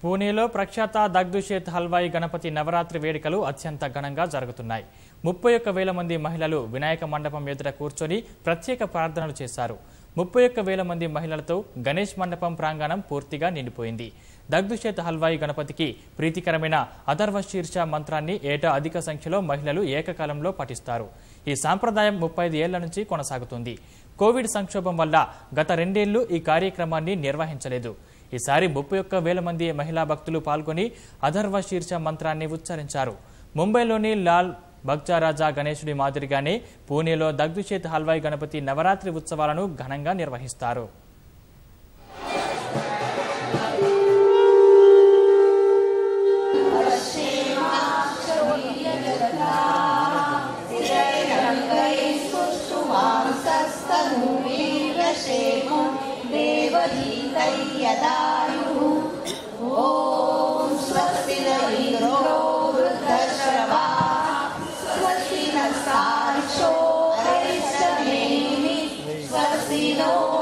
పూణేలో ప్రఖ్యాత దగ్దుషేత్ హల్వాయి గణపతి నవరాత్రి వేడుకలు అత్యంత ఘనంగా జరుగుతున్నాయి ముప్పై ఒక్క వేల మంది మహిళలు వినాయక మండపం ఎదుట కూర్చొని ప్రత్యేక ప్రార్థనలు చేశారు ముప్పై ఒక్క వేల మంది మహిళలతో గణేష్ మండపం ప్రాంగణం పూర్తిగా నిండిపోయింది దగ్దుషేత్ హల్వాయి గణపతికి ప్రీతికరమైన అథర్వ శీర్ష మంత్రాన్ని ఏటా అధిక సంఖ్యలో మహిళలు ఏకకాలంలో పఠిస్తారు ఈ సాంప్రదాయం ముప్పై ఐదు ఏళ్ల నుంచి కొనసాగుతుంది కోవిడ్ సంక్షోభం వల్ల గత రెండేళ్లు ఈ కార్యక్రమాన్ని నిర్వహించలేదు ఈసారి ముప్పై ఒక్క వేల మంది మహిళా భక్తులు పాల్గొని అథర్వ శీర్ష మంత్రాన్ని ఉచ్చరించారు ముంబైలోని లాల్ భక్చారాజా గణేశుడి మాదిరిగానే పూణేలో దగ్దుచేత్ హల్వాయి గణపతి నవరాత్రి ఉత్సవాలను ఘనంగా నిర్వహిస్తారు देवधीतैयदायुः ॐ स्वस्ति न इन्द्रो वृद्धश्रवा स्वस्ति न साक्षो अरिष्टनेमि स्वस्ति नो